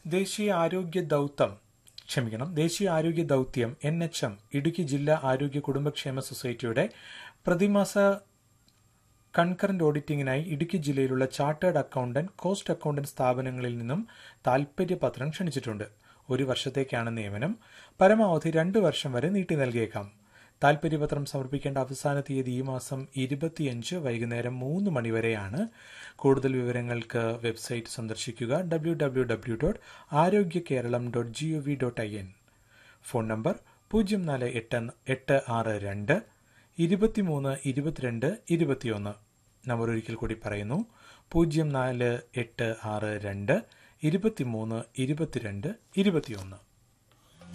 ദേശീയ ആരോഗ്യ ദൗത്യം ക്ഷമിക്കണം ദേശീയ ആരോഗ്യ ദൗത്യം എൻ എച്ച് എം ഇടുക്കി ജില്ലാ ആരോഗ്യ കുടുംബക്ഷേമ സൊസൈറ്റിയുടെ പ്രതിമാസ കൺകറന്റ് ഓഡിറ്റിംഗിനായി ഇടുക്കി ജില്ലയിലുള്ള ചാർട്ടേഡ് അക്കൗണ്ടന്റ് കോസ്റ്റ് അക്കൗണ്ടന്റ് സ്ഥാപനങ്ങളിൽ നിന്നും താൽപര്യപത്രം ക്ഷണിച്ചിട്ടുണ്ട് ഒരു വർഷത്തേക്കാണ് നിയമനം പരമാവധി രണ്ട് വർഷം വരെ നീട്ടി നൽകിയേക്കാം താൽപര്യപത്രം സമർപ്പിക്കേണ്ട അവസാന തീയതി ഈ മാസം ഇരുപത്തിയഞ്ച് വൈകുന്നേരം മൂന്ന് മണിവരെയാണ് കൂടുതൽ വിവരങ്ങൾക്ക് വെബ്സൈറ്റ് സന്ദർശിക്കുക W W W dot Arogya Keralam dot G O V dot I N phone number പൂജ്യം നാല് എട്ട് എട്ട് ആറ് രണ്ട് ഇരുപത്തിമൂന്ന് ഇരുപത്തിരണ്ട് ഇരുപത്തിയൊന്ന് നമ്പർ ഒരിക്കൽ കൂടി പറയുന്നു പൂജ്യം നാല് എട്ട് ആറ് രണ്ട് ഇരുപത്തിമൂന്ന് ഇരുപത്തിരണ്ട് ഇരുപത്തിയൊന്ന്